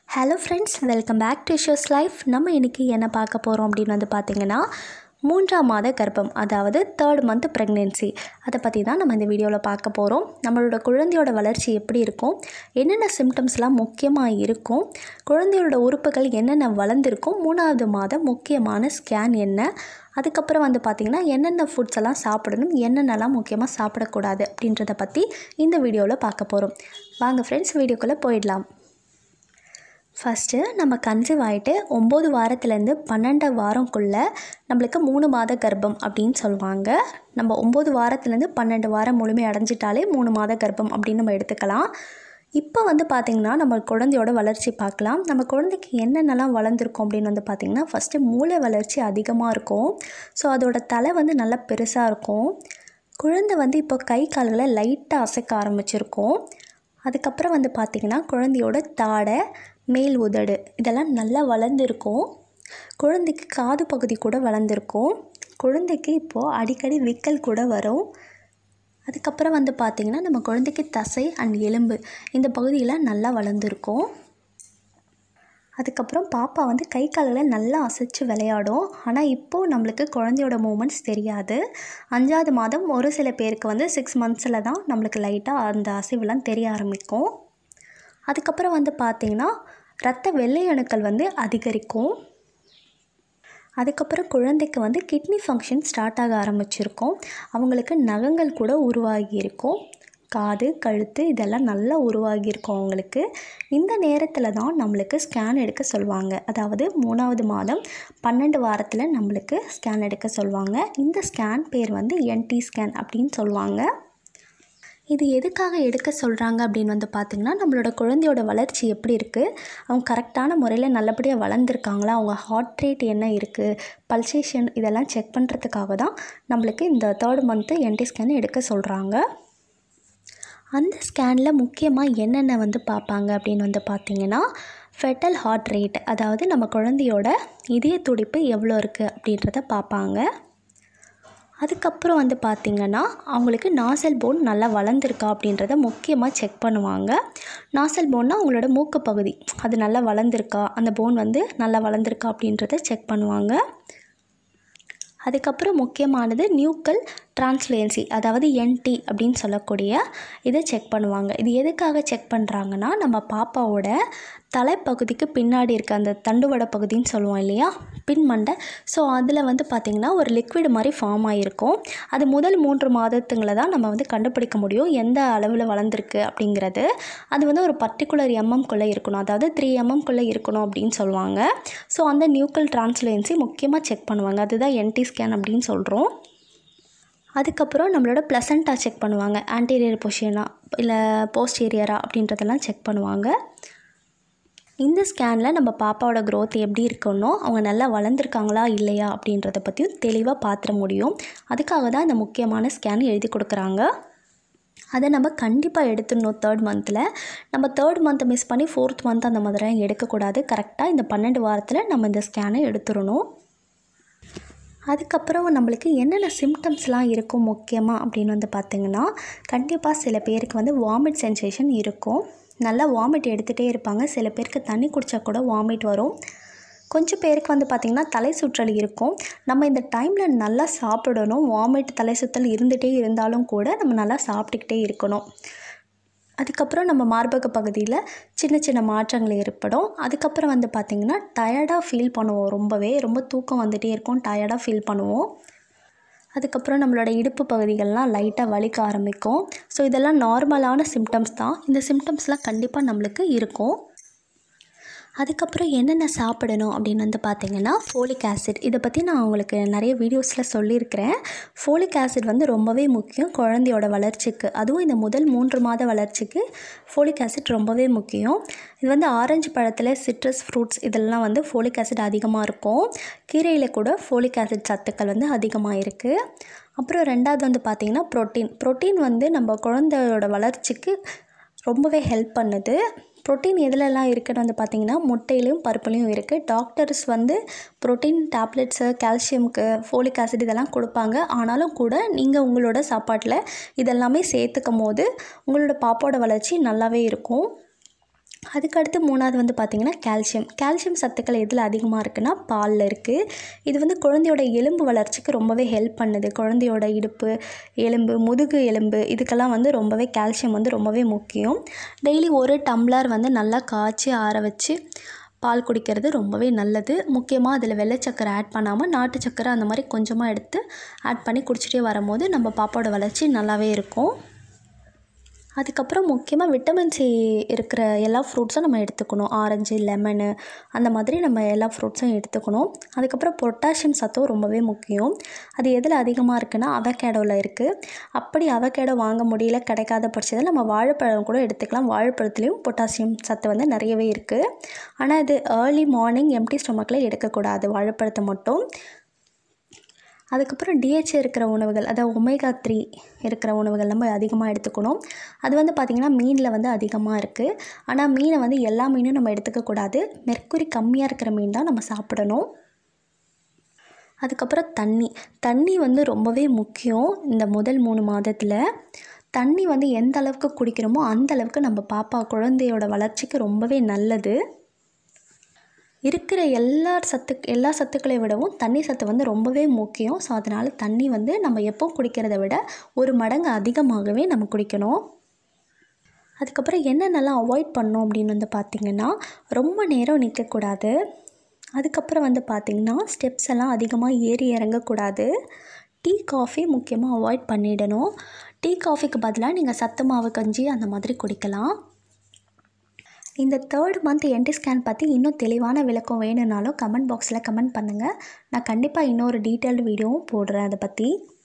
hello friends welcome back to shows life நம்ம இன்றைக்கி என்ன பார்க்க போகிறோம் அப்படின்னு வந்து பார்த்திங்கன்னா மூன்றாம் மாத கர்ப்பம் அதாவது தேர்ட் மந்த் ப்ரெக்னென்சி அதை பற்றி தான் நம்ம இந்த வீடியோவில் பார்க்க போகிறோம் நம்மளோட குழந்தையோட வளர்ச்சி எப்படி இருக்கும் என்னென்ன சிம்டம்ஸ்லாம் முக்கியமாக இருக்கும் குழந்தையோட உறுப்புகள் என்னென்ன வளர்ந்துருக்கும் மூணாவது மாதம் முக்கியமான ஸ்கேன் என்ன அதுக்கப்புறம் வந்து பார்த்திங்கன்னா என்னென்ன ஃபுட்ஸ் எல்லாம் சாப்பிடணும் என்னென்னலாம் முக்கியமாக சாப்பிடக்கூடாது அப்படின்றத பற்றி இந்த வீடியோவில் பார்க்க போகிறோம் வாங்க ஃப்ரெண்ட்ஸ் வீடியோக்குள்ளே போயிடலாம் ஃபஸ்ட்டு நம்ம கன்சீவ் ஆகிட்டு ஒம்பது வாரத்துலேருந்து பன்னெண்டு வாரம்குள்ளே நம்மளுக்கு மூணு மாத கர்ப்பம் அப்படின்னு சொல்லுவாங்க நம்ம ஒம்பது வாரத்துலேருந்து பன்னெண்டு வாரம் முழுமை அடைஞ்சிட்டாலே மூணு மாத கர்ப்பம் அப்படின்னு நம்ம எடுத்துக்கலாம் இப்போ வந்து பார்த்திங்கன்னா நம்ம குழந்தையோட வளர்ச்சி பார்க்கலாம் நம்ம குழந்தைக்கு என்னென்னலாம் வளர்ந்துருக்கும் அப்படின்னு வந்து பார்த்திங்கன்னா ஃபஸ்ட்டு மூளை வளர்ச்சி அதிகமாக இருக்கும் ஸோ அதோட தலை வந்து நல்லா பெருசாக இருக்கும் குழந்தை வந்து இப்போ கை கால்களை லைட்டாக அசைக்க ஆரம்பிச்சிருக்கும் அதுக்கப்புறம் வந்து பார்த்திங்கன்னா குழந்தையோட தாடை மேல் உதடு இதெல்லாம் நல்லா வளர்ந்துருக்கும் குழந்தைக்கு காது பகுதி கூட வளர்ந்துருக்கும் குழந்தைக்கு இப்போது அடிக்கடி விக்கல் கூட வரும் அதுக்கப்புறம் வந்து பார்த்திங்கன்னா நம்ம குழந்தைக்கு தசை அண்ட் எலும்பு இந்த பகுதியெல்லாம் நல்லா வளர்ந்துருக்கும் அதுக்கப்புறம் பாப்பா வந்து கை கால்களை நல்லா அசைச்சு விளையாடும் ஆனால் இப்போது நம்மளுக்கு குழந்தையோட மூமெண்ட்ஸ் தெரியாது அஞ்சாவது மாதம் ஒரு சில பேருக்கு வந்து சிக்ஸ் மந்த்ஸில் தான் நம்மளுக்கு லைட்டாக அந்த அசைவுலாம் தெரிய ஆரம்பிக்கும் அதுக்கப்புறம் வந்து பார்த்திங்கன்னா ரத்த வெள்ளை அணுக்கள் வந்து அதிகரிக்கும் அதுக்கப்புறம் குழந்தைக்கு வந்து கிட்னி ஃபங்க்ஷன் ஸ்டார்ட் ஆக ஆரம்பிச்சிருக்கும் அவங்களுக்கு நகங்கள் கூட உருவாகி இருக்கும் காது கழுத்து இதெல்லாம் நல்லா உருவாகியிருக்கும் அவங்களுக்கு இந்த நேரத்தில் தான் நம்மளுக்கு ஸ்கேன் எடுக்க சொல்லுவாங்க அதாவது மூணாவது மாதம் பன்னெண்டு வாரத்தில் நம்மளுக்கு ஸ்கேன் எடுக்க சொல்லுவாங்க இந்த ஸ்கேன் பேர் வந்து என்டி ஸ்கேன் அப்படின்னு சொல்லுவாங்க இது எதுக்காக எடுக்க சொல்கிறாங்க அப்படின்னு வந்து பார்த்திங்கன்னா நம்மளோட குழந்தையோட வளர்ச்சி எப்படி இருக்குது அவங்க கரெக்டான முறையில் நல்லபடியாக வளர்ந்துருக்காங்களா அவங்க ஹார்ட் ரேட் என்ன இருக்குது பல்சேஷன் இதெல்லாம் செக் பண்ணுறதுக்காக தான் நம்மளுக்கு இந்த தேர்ட் மந்த்து என்டி ஸ்கேன் எடுக்க சொல்கிறாங்க அந்த ஸ்கேனில் முக்கியமாக என்னென்ன வந்து பார்ப்பாங்க அப்படின்னு வந்து பார்த்திங்கன்னா ஃபெட்டல் ஹார்ட் ரேட் அதாவது நம்ம குழந்தையோட இதய துடிப்பு எவ்வளோ இருக்குது அப்படின்றத பார்ப்பாங்க அதுக்கப்புறம் வந்து பார்த்திங்கன்னா அவங்களுக்கு நாசல் போன் நல்லா வளர்ந்துருக்கா அப்படின்றத முக்கியமாக செக் பண்ணுவாங்க நாசல் போன்னா அவங்களோட மூக்கு பகுதி அது நல்லா வளர்ந்துருக்கா அந்த போன் வந்து நல்லா வளர்ந்துருக்கா அப்படின்றத செக் பண்ணுவாங்க அதுக்கப்புறம் முக்கியமானது நியூக்கல் டிரான்ஸ்லேன்சி அதாவது என்டி அப்படின்னு சொல்லக்கூடிய இதை செக் பண்ணுவாங்க இது எதுக்காக செக் பண்ணுறாங்கன்னா நம்ம பாப்பாவோட தலைப்பகுதிக்கு பின்னாடி இருக்க அந்த தண்டுவட பகுதின்னு சொல்லுவோம் இல்லையா பின்மண்டை ஸோ அதில் வந்து பார்த்திங்கன்னா ஒரு லிக்விட் மாதிரி ஃபார்ம் ஆகிருக்கும் அது முதல் மூன்று மாதத்துங்களை தான் நம்ம வந்து கண்டுபிடிக்க முடியும் எந்த அளவில் வளர்ந்துருக்கு அப்படிங்கிறது அது வந்து ஒரு பர்டிகுலர் எம்எம்குள்ளே இருக்கணும் அதாவது த்ரீ எம்எம்குள்ளே இருக்கணும் அப்படின்னு சொல்லுவாங்க ஸோ அந்த நியூக்கல் டிரான்ஸ்லேன்சி முக்கியமாக செக் பண்ணுவாங்க அதுதான் என்டி ஸ்கேன் அப்படின்னு சொல்கிறோம் அதுக்கப்புறம் நம்மளோட ப்ளசண்ட்டாக செக் பண்ணுவாங்க ஆன்டீரியர் பொசிஷனா இல்லை போஸ்டீரியரா அப்படின்றதெல்லாம் செக் பண்ணுவாங்க இந்த ஸ்கேனில் நம்ம பாப்பாவோட க்ரோத் எப்படி இருக்கணும் அவங்க நல்லா வளர்ந்துருக்காங்களா இல்லையா அப்படின்றத பற்றியும் தெளிவாக பார்த்துட முடியும் அதுக்காக தான் இந்த முக்கியமான ஸ்கேன் எழுதி கொடுக்குறாங்க அதை நம்ம கண்டிப்பாக எடுத்துடணும் தேர்ட் மந்தில் நம்ம தேர்ட் மந்த்தை மிஸ் பண்ணி ஃபோர்த் மந்த் அந்த மாதிரிலாம் எடுக்கக்கூடாது கரெக்டாக இந்த பன்னெண்டு வாரத்தில் நம்ம இந்த ஸ்கேனை எடுத்துடணும் அதுக்கப்புறம் நம்மளுக்கு என்னென்ன சிம்டம்ஸ்லாம் இருக்கும் முக்கியமாக அப்படின்னு வந்து பார்த்திங்கன்னா கண்டிப்பாக சில பேருக்கு வந்து வாமிட் சென்சேஷன் இருக்கும் நல்லா வாமிட் எடுத்துகிட்டே இருப்பாங்க சில பேருக்கு தண்ணி குடித்தா கூட வாமிட் வரும் கொஞ்சம் பேருக்கு வந்து பார்த்திங்கன்னா தலை சுற்றல் இருக்கும் நம்ம இந்த டைமில் நல்லா சாப்பிடணும் வாமிட் தலை சுற்றல் இருந்துகிட்டே இருந்தாலும் கூட நம்ம நல்லா சாப்பிட்டுக்கிட்டே இருக்கணும் அதுக்கப்புறம் நம்ம மார்பக பகுதியில் சின்ன சின்ன மாற்றங்கள் ஏற்படும் அதுக்கப்புறம் வந்து பார்த்திங்கன்னா டயர்டாக ஃபீல் பண்ணுவோம் ரொம்பவே ரொம்ப தூக்கம் வந்துகிட்டே இருக்கும் டயர்டாக ஃபீல் பண்ணுவோம் அதுக்கப்புறம் நம்மளோட இடுப்பு பகுதிகள்லாம் லைட்டாக வலிக்க ஆரம்பிக்கும் ஸோ இதெல்லாம் நார்மலான சிம்டம்ஸ் தான் இந்த சிம்டம்ஸ்லாம் கண்டிப்பாக நம்மளுக்கு இருக்கும் அதுக்கப்புறம் என்னென்ன சாப்பிடணும் அப்படின்னு வந்து பார்த்திங்கன்னா ஃபோலிக் ஆசிட் இதை பற்றி நான் உங்களுக்கு நிறைய வீடியோஸில் சொல்லியிருக்கிறேன் ஃபோலிக் ஆசிட் வந்து ரொம்பவே முக்கியம் குழந்தையோட வளர்ச்சிக்கு அதுவும் இந்த முதல் மூன்று மாத வளர்ச்சிக்கு ஃபோலிக் ஆசிட் ரொம்பவே முக்கியம் இது வந்து ஆரஞ்சு பழத்தில் சிட்ரஸ் ஃப்ரூட்ஸ் இதெல்லாம் வந்து ஃபோலிக் ஆசிட் அதிகமாக இருக்கும் கீரையில் கூட ஃபோலிக் ஆசிட் சத்துக்கள் வந்து அதிகமாக இருக்குது அப்புறம் ரெண்டாவது வந்து பார்த்திங்கன்னா ப்ரோட்டீன் ப்ரோட்டீன் வந்து நம்ம குழந்தையோட வளர்ச்சிக்கு ரொம்பவே ஹெல்ப் பண்ணுது ப்ரோட்டீன் எதுலலாம் இருக்குன்னு வந்து பார்த்திங்கன்னா முட்டையிலையும் பருப்புலையும் இருக்குது டாக்டர்ஸ் வந்து ப்ரோட்டீன் டேப்லெட்ஸு கால்சியம்க்கு ஃபோலிக் ஆசிட் இதெல்லாம் கொடுப்பாங்க ஆனாலும் கூட நீங்கள் உங்களோட சாப்பாட்டில் இதெல்லாமே சேர்த்துக்கும் போது உங்களோட பாப்பாவோட வளர்ச்சி நல்லாவே இருக்கும் அதுக்கடுத்து மூணாவது வந்து பார்த்திங்கன்னா கால்சியம் கால்சியம் சத்துக்கள் எதில் அதிகமாக இருக்குன்னா பாலில் இருக்குது இது வந்து குழந்தையோட எலும்பு வளர்ச்சிக்கு ரொம்பவே ஹெல்ப் பண்ணுது குழந்தையோட இடுப்பு எலும்பு முதுகு எலும்பு இதுக்கெல்லாம் வந்து ரொம்பவே கால்சியம் வந்து ரொம்பவே முக்கியம் டெய்லி ஒரு டம்ளர் வந்து நல்லா காய்ச்சி ஆற வச்சு பால் குடிக்கிறது ரொம்பவே நல்லது முக்கியமாக அதில் வெள்ளை சக்கரை ஆட் பண்ணாமல் நாட்டு சக்கரை அந்த மாதிரி கொஞ்சமாக எடுத்து ஆட் பண்ணி குடிச்சிட்டே வரும்போது நம்ம பாப்பாவோட வளர்ச்சி நல்லாவே இருக்கும் அதுக்கப்புறம் முக்கியமாக விட்டமின் சி இருக்கிற எல்லா ஃப்ரூட்ஸும் நம்ம எடுத்துக்கணும் ஆரஞ்சு லெமனு அந்த மாதிரி நம்ம எல்லா ஃப்ரூட்ஸும் எடுத்துக்கணும் அதுக்கப்புறம் பொட்டாசியம் சத்தும் ரொம்பவே முக்கியம் அது எதில் அதிகமாக இருக்குன்னா அவகேடோவில் இருக்குது அப்படி அவகேடோ வாங்க முடியல கிடைக்காத பட்சத்தில் நம்ம வாழைப்பழம் கூட எடுத்துக்கலாம் வாழைப்பழத்துலேயும் பொட்டாசியம் சத்து வந்து நிறையவே இருக்குது ஆனால் இது ஏர்லி மார்னிங் எம்டி ஸ்டொமக்கில் எடுக்கக்கூடாது வாழைப்பழத்தை மட்டும் அதுக்கப்புறம் டிஹெச் இருக்கிற உணவுகள் அதாவது ஒமேகா த்ரீ இருக்கிற உணவுகள் நம்ம அதிகமாக எடுத்துக்கணும் அது வந்து பார்த்திங்கன்னா மீனில் வந்து அதிகமாக இருக்குது ஆனால் மீனை வந்து எல்லா மீனும் நம்ம எடுத்துக்கக்கூடாது மெர்க்குரி கம்மியாக இருக்கிற மீன் தான் நம்ம சாப்பிடணும் அதுக்கப்புறம் தண்ணி தண்ணி வந்து ரொம்பவே முக்கியம் இந்த முதல் மூணு மாதத்தில் தண்ணி வந்து எந்த அளவுக்கு குடிக்கிறோமோ அந்த அளவுக்கு நம்ம பாப்பா குழந்தையோட வளர்ச்சிக்கு ரொம்பவே நல்லது இருக்கிற எல்லா சத்து எல்லா சத்துக்களை விடவும் தண்ணி சத்து வந்து ரொம்பவே முக்கியம் ஸோ அதனால் தண்ணி வந்து நம்ம எப்போ குடிக்கிறத விட ஒரு மடங்கு அதிகமாகவே நம்ம குடிக்கணும் அதுக்கப்புறம் என்னென்னலாம் அவாய்ட் பண்ணோம் அப்படின்னு வந்து பார்த்திங்கன்னா ரொம்ப நேரம் நிற்கக்கூடாது அதுக்கப்புறம் வந்து பார்த்திங்கன்னா ஸ்டெப்ஸ் எல்லாம் அதிகமாக ஏறி இறங்கக்கூடாது டீ காஃபி முக்கியமாக அவாய்ட் பண்ணிடணும் டீ காஃபிக்கு பதிலாக நீங்கள் சத்து மாவு கஞ்சி அந்த மாதிரி குடிக்கலாம் இந்த தேர்ட் மந்த் என்டி ஸ்கேன் பற்றி இன்னும் தெளிவான விளக்கம் வேணும்னாலும் கமெண்ட் பாக்ஸில் கமெண்ட் பண்ணுங்கள் நான் கண்டிப்பாக இன்னொரு டீட்டெயில்டு வீடியோவும் போடுறேன் அதை பற்றி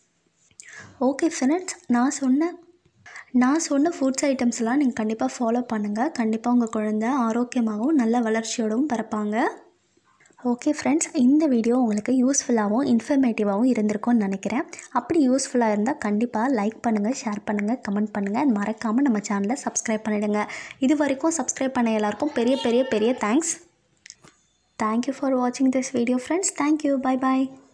ஓகே ஃப்ரெண்ட்ஸ் நான் சொன்ன நான் சொன்ன ஃபுட்ஸ் ஐட்டம்ஸ்லாம் நீங்கள் கண்டிப்பாக ஃபாலோ பண்ணுங்கள் கண்டிப்பாக உங்கள் குழந்தை ஆரோக்கியமாகவும் நல்ல வளர்ச்சியோடவும் பிறப்பாங்க ஓகே ஃப்ரெண்ட்ஸ் இந்த வீடியோ உங்களுக்கு யூஸ்ஃபுல்லாகவும் இன்ஃபர்மேட்டிவாகவும் இருந்திருக்கும்னு நினைக்கிறேன் அப்படி யூஸ்ஃபுல்லாக இருந்தால் கண்டிப்பாக லைக் பண்ணுங்கள் ஷேர் பண்ணுங்கள் கமெண்ட் பண்ணுங்கள் and மறக்காமல் நம்ம சேனலை சப்ஸ்கிரைப் பண்ணிவிடுங்க இது வரைக்கும் சப்ஸ்கிரைப் பண்ண எல்லாருக்கும் பெரிய பெரிய பெரிய தேங்க்ஸ் தேங்க்யூ ஃபார் வாட்சிங் this video friends thank you bye bye